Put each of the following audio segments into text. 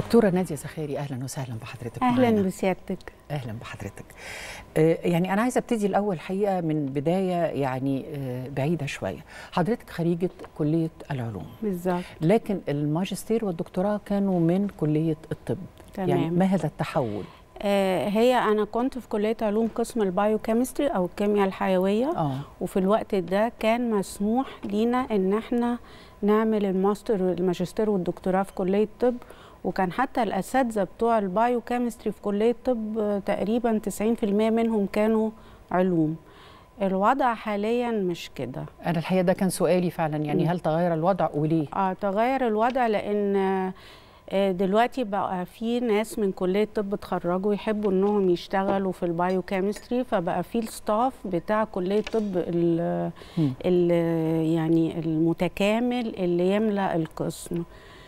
دكتورة نادية زخاري أهلا وسهلا بحضرتك اهلا معانا. بسيادتك أهلا بحضرتك آه، يعني أنا عايزة أبتدي الأول حقيقة من بداية يعني آه، بعيدة شوية حضرتك خريجة كلية العلوم بالظبط لكن الماجستير والدكتوراه كانوا من كلية الطب يعني تمام ما هذا التحول آه هي انا كنت في كليه علوم قسم البايوكيمستري او الكيمياء الحيويه آه وفي الوقت ده كان مسموح لينا ان احنا نعمل الماستر الماجستير والدكتوراه في كليه الطب وكان حتى الاساتذه بتوع البايوكيمستري في كليه الطب آه، تقريبا 90% منهم كانوا علوم الوضع حاليا مش كده أنا الحقيقة ده كان سؤالي فعلا يعني مم. هل تغير الوضع وليه؟ اه تغير الوضع لان آه، دلوقتي بقى في ناس من كليه الطب اتخرجوا يحبوا انهم يشتغلوا في البايوكيمستري فبقى في الستاف بتاع كليه الطب ال- مم. ال- يعني المتكامل اللي يملا القسم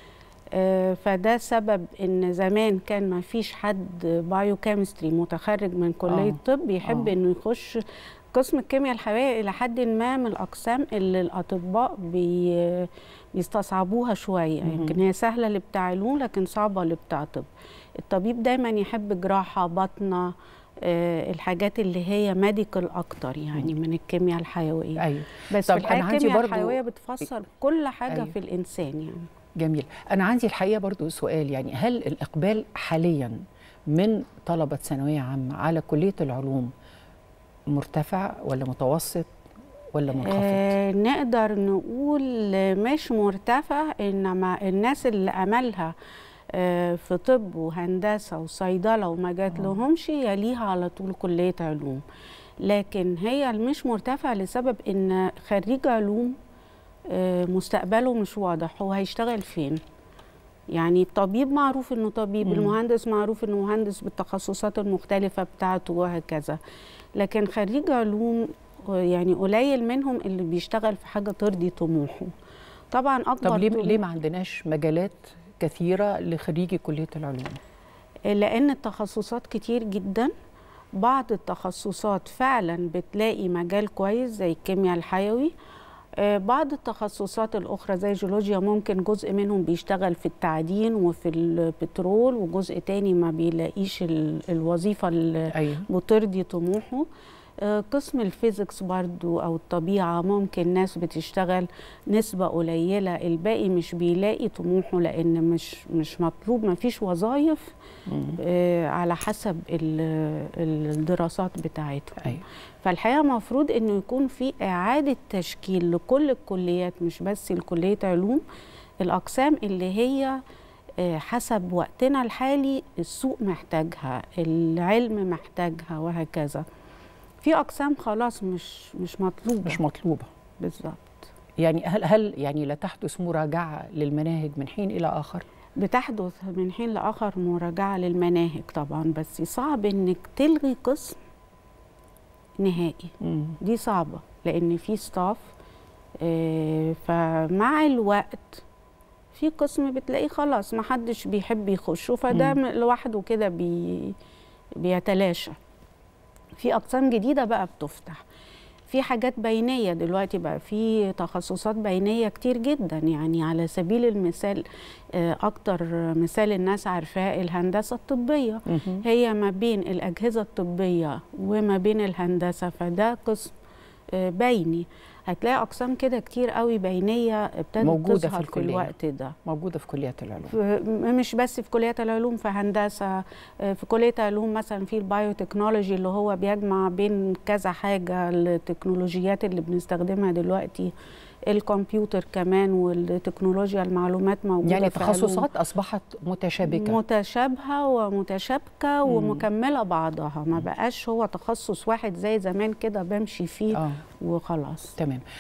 آه، فده سبب ان زمان كان ما فيش حد بايوكيمستري متخرج من كليه آه. الطب يحب آه. انه يخش قسم الكيمياء الحيويه الى حد ما من الاقسام اللي الاطباء بي بيستصعبوها شويه مهم. يمكن هي سهله لبتاع علوم لكن صعبه لبتاع طب الطبيب دايما يحب جراحه بطنه آه، الحاجات اللي هي ميديكال اكتر يعني من الكيمياء الحيويه أيوه بس طب في الحقيقه أنا عندي الكيمياء برضو- الحيويه بتفسر كل حاجه أيوة. في الانسان يعني جميل أنا عندي الحقيقة برضو سؤال يعني هل الإقبال حاليا من طلبة ثانوية عامة على كلية العلوم مرتفع ولا متوسط ولا منخفض؟ آه نقدر نقول مش مرتفع انما الناس اللي املها آه في طب وهندسه وصيدله وما جات آه. لهمش يليها على طول كليه علوم لكن هي مش مرتفع لسبب ان خريج علوم آه مستقبله مش واضح هو هيشتغل فين يعني الطبيب معروف انه طبيب مم. المهندس معروف انه مهندس بالتخصصات المختلفه بتاعته وهكذا لكن خريج علوم يعني قليل منهم اللي بيشتغل في حاجه ترضي طموحه طبعا اكبر طب ليه طموح- ليه ما عندناش مجالات كثيرة لخريجي كلية العلوم؟ لان التخصصات كتير جدا بعض التخصصات فعلا بتلاقي مجال كويس زي الكيمياء الحيوي آه، بعض التخصصات الأخرى زي جيولوجيا ممكن جزء منهم بيشتغل في التعدين وفي البترول وجزء تاني ما بيلاقيش ال- الوظيفة اللي أيوه بترضي طموحه آه، قسم الفيزيكس برضو أو الطبيعة ممكن ناس بتشتغل نسبة قليلة الباقي مش بيلاقي طموحه لأن مش مش مطلوب ما فيش وظائف مم. آه، على حسب ال- الدراسات بتاعتهم أيوه فالحقيقه المفروض انه يكون في اعاده تشكيل لكل الكليات مش بس لكليه علوم الاقسام اللي هي آه، حسب وقتنا الحالي السوق محتاجها العلم محتاجها وهكذا في اقسام خلاص مش مش مطلوبه مش مطلوبة بالظبط يعني هل هل يعني لا تحدث مراجعة للمناهج من حين إلى آخر؟ بتحدث من حين لاخر مراجعه للمناهج طبعا بس صعب انك تلغي قسم نهائي مم. دي صعبة لأن في ستاف آه، فمع الوقت في قسم بتلاقيه خلاص ما حدش بيحب يخشه فده مم. م- لوحده كده بي بيتلاشى في أقسام جديدة بقى بتفتح في حاجات بينية دلوقتي بقى في تخصصات بينية كتير جدا يعني على سبيل المثال آه، أكتر مثال الناس عارفاه الهندسة الطبية مهم. هي ما بين الأجهزة الطبية وما بين الهندسة فده قسم آه، بيني هتلاقي أقسام كده كتير قوي بينية ابتدت موجودة في تظهر في الكلية. الوقت ده موجودة في كلية العلوم في- م- مش بس في كلية العلوم في هندسة آه، في كلية علوم مثلا في البايوتكنولوجي اللي هو بيجمع بين كذا حاجة التكنولوجيات اللي بنستخدمها دلوقتي الكمبيوتر كمان والتكنولوجيا المعلومات موجودة يعني في علوم. تخصصات أصبحت متشابكة متشابهه ومتشابكه مم. ومكمله بعضها ما بقاش هو تخصص واحد زي زمان كده بمشي فيه آه وخلاص تمام